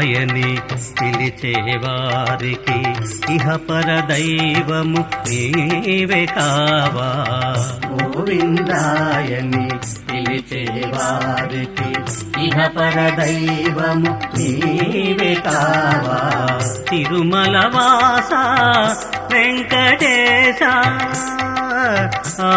గోవిందాయని పిలిచేవారికి ఇహపర దైవము నీవే కావా గోవిందాయని పిలిచేవారికి ఇహపర దైవము నీవే కావా తిరుమల వాస వెంకటేశ ఆ.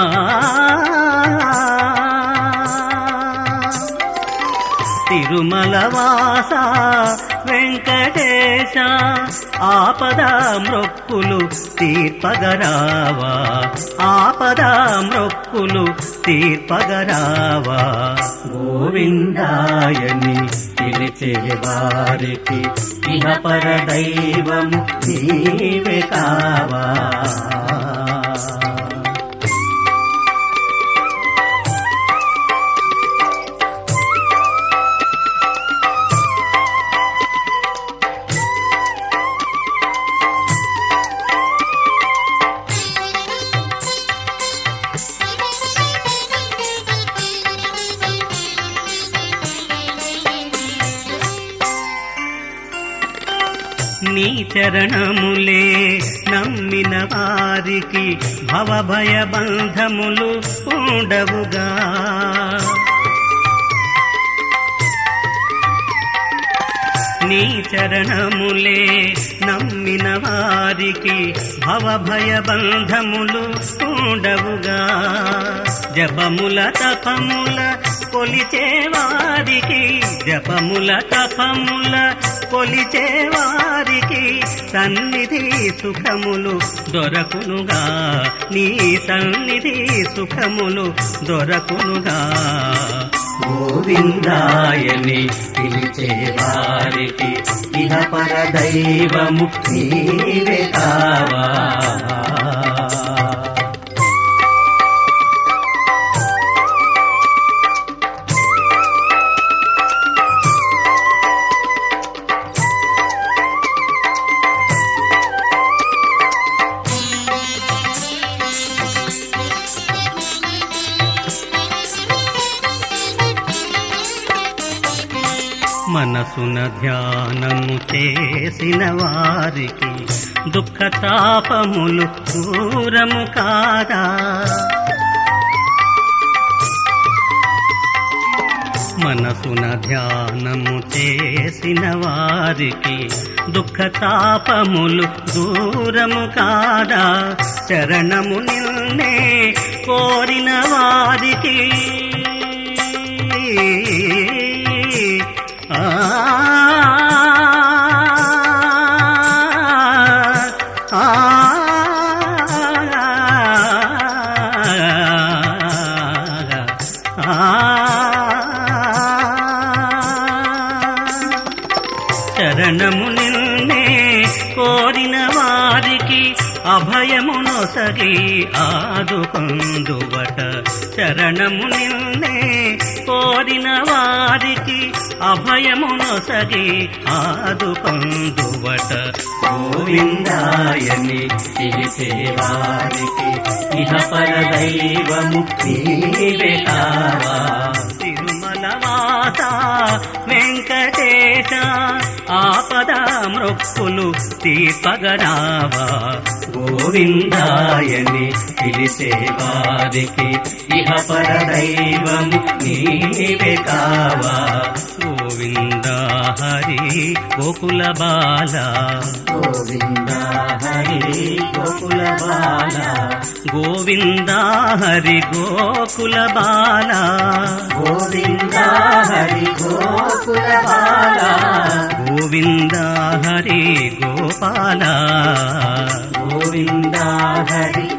తిరుమల వాస వెంకటేశ ఆపద మృక్కులు తీర్పగరావా ఆపద మృక్కులు తీర్పగరావా గోవిందాయని పిలిచేవారికి ఇహపర దైవము నీవే కావా నీ చరణములే నమ్మిన వారికి భవభయ బంధములు ఉండవుగా నీ చరణములే నమ్మిన వారికి భవభయ బంధములు ఉండవుగా జపముల తపముల కొలిచే వారికి జపముల తపముల కొలిచే వారికి సన్నిధి సుఖములు దొరకునుగా నీ సన్నిధి సుఖములు దొరకునుగా గోవిందాయని పిలిచేవారికి ఇహపర దైవము నీవే కావా మనసున ధ్యానము చేసిన వారికి దుఃఖ తాపములు దూరము కాదా మనసున ధ్యానము చేసిన వారికి దుఃఖ తాపములు దూరము కాదా శరణము నిన్నే కోరిన వారికి ఆ ఆ శరణము నిన్నే కోరిన వారికి అభయమునొసగి ఆదుకొందువట శరణము నిన్నే కోరిన వారికి అభయమునొసగి ఆదుకొందువట గోవిందాయని పిలిచేవారికి ఇహపర దైవము నీవే కావా తిరుమల వాస వెంకటేశ ఆపద మృక్కులు తీర్పగరావా గోవిందాయని పిలిచేవారికి ఇహపర దైవము నీవే కావా గోవింద హరి గోకుల బాల గోవింద హరి గోకుల బాల గోవింద హరి గోకుల బాల గోవింద హరి గోకుల బాల గోవింద హరి గోపాల గోవింద హరి